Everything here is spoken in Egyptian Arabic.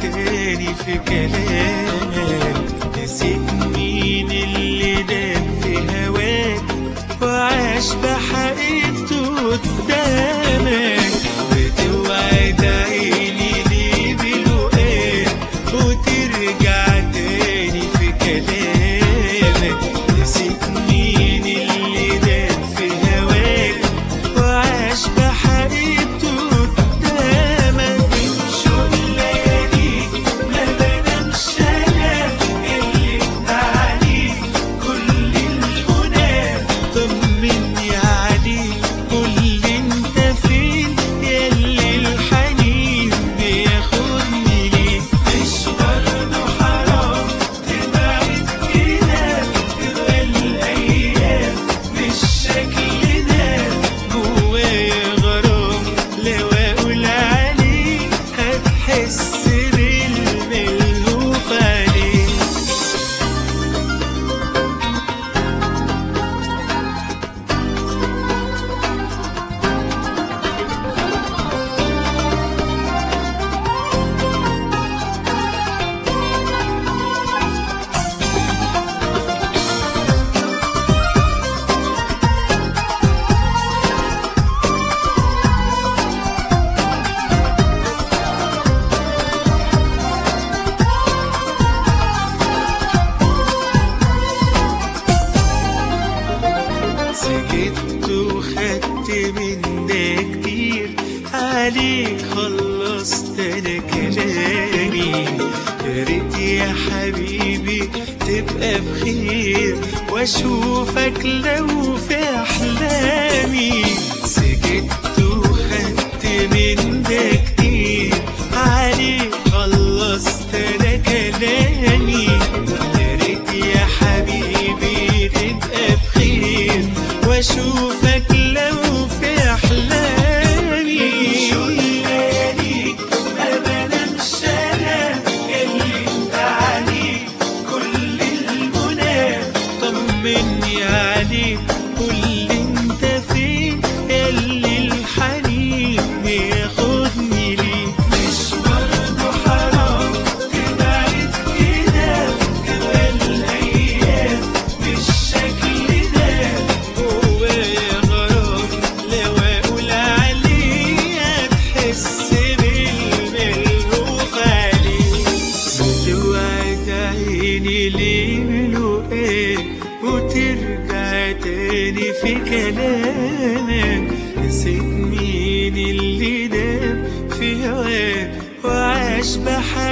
تاني في كلامك نسيت مين اللي داب في هواك وعاش بحقيقته قدامك بتوعد عيني ليه بلقاك وترجع تاني في كلامك نسيت مين اللي داب في هواك وعاش بحقيقته قدامك من شوق لياليك ما بنامش انا اللي عليك كل المنى طمني عليك قول لي انت فين ياللي الحنين بياخدني ليك مش برضه حرام تبعد كده تبقى الايام بالشكل ده جوايا غرام لو اقول عليك هتحس بالملهوف عليك سكت وخدت من ده كتير عليك خلصت انا كلامي يا ريت يا حبيبي تبقى بخير واشوفك لو في احلامي سكت وخدت من ده كتير عليك خلصت انا كلامي يا ريت يا حبيبي تبقى بخير واشوفك لو في احلامي ما بنامش انا اللي انت عليك كل المنى طمني عليك قول لي انت فين اللي الحنين بياخدني ليك مش برضه حرام تبعد كده تبقى الايام بالشكل ده جوايا غرام لو اقول عليه هتحس بالملهوف عليك بتوعد عيني ليه بلقاك وترجع تاني في كلامك نسيت مين اللي داب في هواك وعاش بحياتك